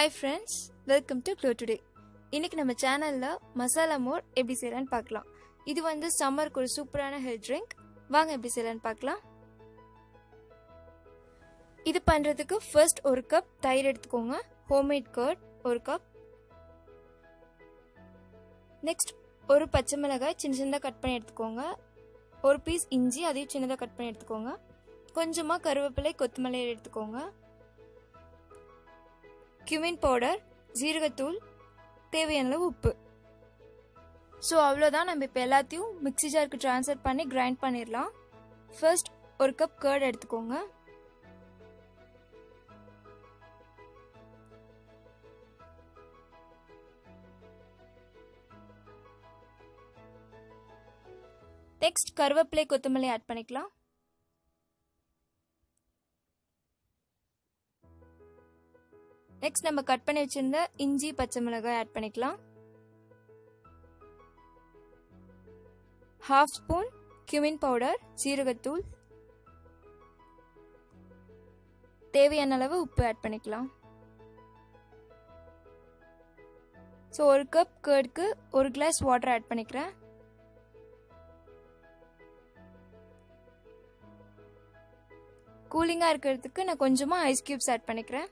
hi friends welcome to glow today இன்னைக்கு நம்ம சேனலில் மசாலா மோர் எப்படி செய்யலான்னு பார்க்கலாம் இது வந்து சம்மருக்கு ஒரு சூப்பரான ஹெல்த் ட்ரிங்க் வாங்க எப்படி செய்யலான்னு பார்க்கலாம் இது பண்ணுறதுக்கு ஃபர்ஸ்ட் ஒரு கப் தயிர் எடுத்துக்கோங்க ஹோம்மேட் கர்ட் ஒரு கப் நெக்ஸ்ட் ஒரு பச்சை மிளகாய் சின்ன சின்னதாக கட் பண்ணி எடுத்துக்கோங்க ஒரு பீஸ் இஞ்சி அதையும் சின்னதாக கட் பண்ணி எடுத்துக்கோங்க கொஞ்சமாக கருவேப்பிலை கொத்தமல்லி எடுத்துக்கோங்க கியூமின் பவுடர் ஜீரகத்தூள் தேவையான அளவு உப்பு ஸோ அவ்வளோதான் நம்ம இப்போ எல்லாத்தையும் மிக்ஸி ஜாருக்கு ட்ரான்ஸ்ஃபர் பண்ணி கிரைண்ட் பண்ணிடலாம் ஃபர்ஸ்ட் ஒரு கப் கர்ட் எடுத்துக்கோங்க நெக்ஸ்ட் கருவேப்பிலை கொத்தமல்லி ஆட் பண்ணிக்கலாம் நெக்ஸ்ட் நம்ம கட் பண்ணி வச்சிருந்த இஞ்சி பச்சை மிளகாய் ஆட் பண்ணிக்கலாம் ஹாஃப் ஸ்பூன் கியூமின் பவுடர் சீரகத்தூள் தேவையான அளவு உப்பு ஆட் பண்ணிக்கலாம் ஸோ ஒரு கப் கேர்டுக்கு ஒரு கிளாஸ் வாட்டர் ஆட் பண்ணிக்கிறேன் கூலிங்காக இருக்கிறதுக்கு நான் கொஞ்சமாக ஐஸ் கியூப்ஸ் ஆட் பண்ணிக்கிறேன்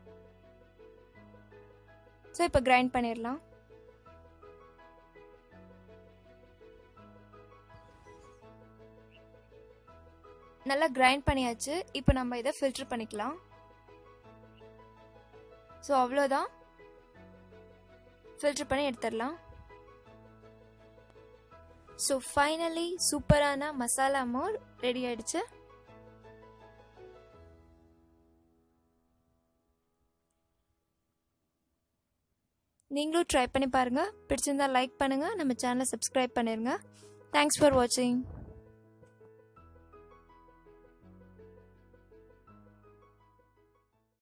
ஸோ இப்போ கிரைண்ட் பண்ணிடலாம் நல்லா கிரைண்ட் பண்ணியாச்சு இப்போ நம்ம இதை ஃபில்டர் பண்ணிக்கலாம் ஸோ அவ்வளோதான் ஃபில்டர் பண்ணி எடுத்துடலாம் ஸோ ஃபைனலி சூப்பரான மசாலா மோர் ரெடி ஆயிடுச்சு நீங்களும் ட்ரை பண்ணி பாருங்கள் பிடிச்சிருந்தா லைக் பண்ணுங்கள் நம்ம சேனலை சப்ஸ்கிரைப் பண்ணிடுங்க தேங்க்ஸ் ஃபார் வாட்சிங்